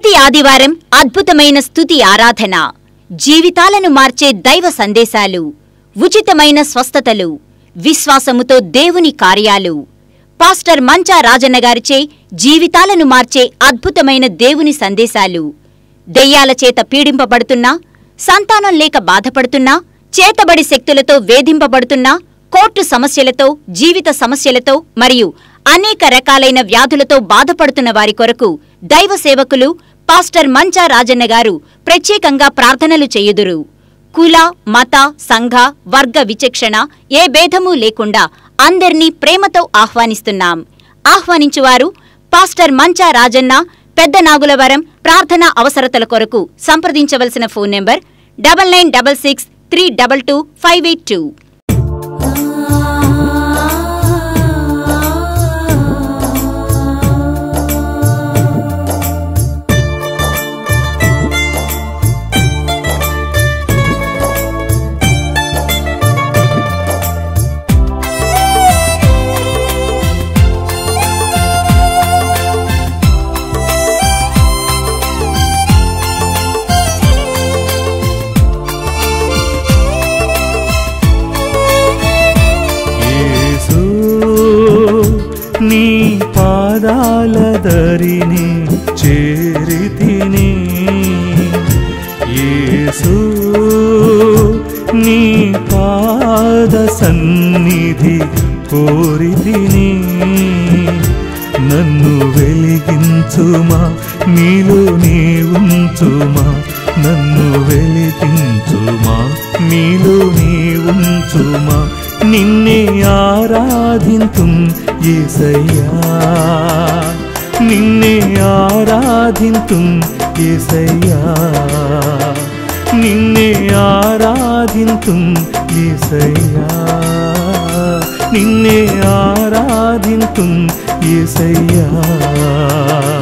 ప్రతి ఆదివారం అద్భుతమైన స్తుతి ఆరాధన జీవితాలను మార్చే దైవ సందేశాలు ఉచితమైన స్వస్థతలు విశ్వాసముతో దేవుని కార్యాలు పాస్టర్ మంచా రాజన్న గారిచే జీవితాలను మార్చే అద్భుతమైన దేవుని సందేశాలు దెయ్యాల చేత పీడింపబడుతున్నా సంతానం లేక బాధపడుతున్నా చేతబడి శక్తులతో వేధింపబడుతున్నా కోర్టు సమస్యలతో జీవిత సమస్యలతో మరియు అనేక రకాలైన వ్యాధులతో బాధపడుతున్న వారి కొరకు దైవ సేవకులు పాస్టర్ మంచా రాజన్న గారు ప్రత్యేకంగా ప్రార్థనలు చేయుదురు కుల మత సంఘ వర్గ విచక్షణ ఏ భేదమూ లేకుండా అందర్నీ ప్రేమతో ఆహ్వానిస్తున్నాం ఆహ్వానించువారు పాస్టర్ మంచా రాజన్న పెద్ద నాగులవరం ప్రార్థనా అవసరతల కొరకు సంప్రదించవలసిన phone number double nine double six three double two five eight two యేసు నీ పాదాల దరిని చేరితిని యేసు నీ పాద సన్నిధి కోరితిని నన్ను వెలిగించుమా నీలో నీ ఉంచుమా నన్ను వెలిగించుమా నీలో నీ ఉంచుమా నిన్నే ఆరాధింతుం ఏసయ్యా నిన్నే ఆరాధింతుం ఏసయ్యా నిన్నే ఆరాధింతుం ఏసయ్యా నిన్నే ఆరాధింతుం ఏసయ్యా